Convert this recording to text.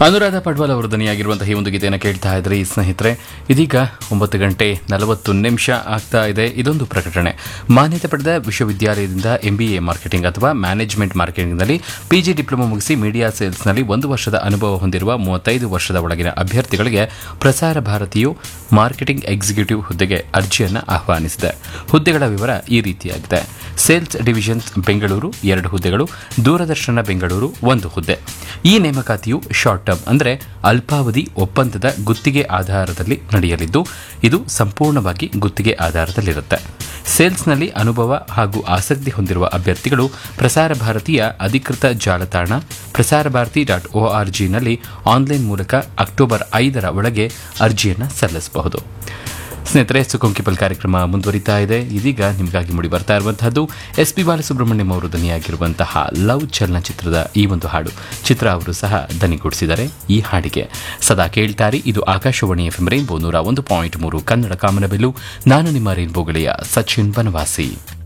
ಅನುರಾಧ ಪಡ್ವಾಲ್ ಅವರ ಧ್ವನಿಯಾಗಿರುವಂತಹ ಈ ಒಂದು ಗೀತೆಯನ್ನು ಕೇಳ್ತಾ ಇದ್ರಿ ಸ್ನೇಹಿತರೆ ಇದೀಗ ಒಂಬತ್ತು ಗಂಟೆ ನಲವತ್ತು ನಿಮಿಷ ಆಗ್ತಾ ಇದೆ ಇದೊಂದು ಪ್ರಕಟಣೆ ಮಾನ್ಯತೆ ಪಡೆದ ವಿಶ್ವವಿದ್ಯಾಲಯದಿಂದ ಎಂಬಿಎ ಮಾರ್ಕೆಟಿಂಗ್ ಅಥವಾ ಮ್ಯಾನೇಜ್ಮೆಂಟ್ ಮಾರ್ಕೆಟಿಂಗ್ನಲ್ಲಿ ಪಿಜಿ ಡಿಪ್ಲೊಮಾ ಮುಗಿಸಿ ಮೀಡಿಯಾ ಸೇಲ್ಸ್ನಲ್ಲಿ ಒಂದು ವರ್ಷದ ಅನುಭವ ಹೊಂದಿರುವ ಮೂವತ್ತೈದು ವರ್ಷದ ಒಳಗಿನ ಅಭ್ಯರ್ಥಿಗಳಿಗೆ ಪ್ರಸಾರ ಭಾರತಿಯು ಮಾರ್ಕೆಟಿಂಗ್ ಎಕ್ಸಿಕ್ಯೂಟಿವ್ ಹುದ್ದೆಗೆ ಅರ್ಜಿಯನ್ನು ಆಹ್ವಾನಿಸಿದೆ ಹುದ್ದೆಗಳ ವಿವರ ಈ ರೀತಿಯಾಗಿದೆ ಸೇಲ್ಸ್ ಡಿವಿಷನ್ಸ್ ಬೆಂಗಳೂರು ಎರಡು ಹುದ್ದೆಗಳು ದೂರದರ್ಶನ ಬೆಂಗಳೂರು ಒಂದು ಹುದ್ದೆ ಈ ನೇಮಕಾತಿಯು ಶಾರ್ಟ್ ಟರ್ಮ್ ಅಂದರೆ ಅಲ್ಪಾವಧಿ ಒಪ್ಪಂದದ ಗುತ್ತಿಗೆ ಆಧಾರದಲ್ಲಿ ನಡೆಯಲಿದ್ದು ಇದು ಸಂಪೂರ್ಣವಾಗಿ ಗುತ್ತಿಗೆ ಆಧಾರದಲ್ಲಿರುತ್ತೆ ಸೇಲ್ಸ್ನಲ್ಲಿ ಅನುಭವ ಹಾಗೂ ಆಸಕ್ತಿ ಹೊಂದಿರುವ ಅಭ್ಯರ್ಥಿಗಳು ಪ್ರಸಾರ ಭಾರತೀಯ ಅಧಿಕೃತ ಜಾಲತಾಣ Prasar Bharati dot O R ಜಿನಲ್ಲಿ ಆನ್ಲೈನ್ ಮೂಲಕ ಅಕ್ಟೋಬರ್ ಐದರ ಒಳಗೆ ಅರ್ಜಿಯನ್ನು ಸಲ್ಲಿಸಬಹುದು ಸ್ನೇಹಿತರೆ ಸುಕೊಂಕಿಪಲ್ ಕಾರ್ಯಕ್ರಮ ಮುಂದುವರಿತಾ ಇದೆ ಇದೀಗ ನಿಮಗಾಗಿ ಮೂಡಿ ಬರ್ತಾ ಇರುವಂತಹದ್ದು ಎಸ್ ಪಿ ಬಾಲಸುಬ್ರಹ್ಮಣ್ಯಂ ಅವರು ದನಿಯಾಗಿರುವಂತಹ ಲವ್ ಚಲನಚಿತ್ರದ ಈ ಒಂದು ಹಾಡು ಚಿತ್ರ ಅವರು ಸಹ ದನಿಗೂಡಿಸಿದ್ದಾರೆ ಈ ಹಾಡಿಗೆ ಸದಾ ಕೇಳ್ತಾರಿ ಇದು ಆಕಾಶವಾಣಿ ಎಫ್ ಎಂ ರೈನ್ಬೋ ನೂರ ಒಂದು ಪಾಯಿಂಟ್ ಮೂರು ಕನ್ನಡ ಕಾಮನಬೆಲ್ಲು ನಾನು ನಿಮ್ಮ ರೈನ್ಬೋ ಗೆಳೆಯ ಸಚಿನ್ ಬನವಾಸಿ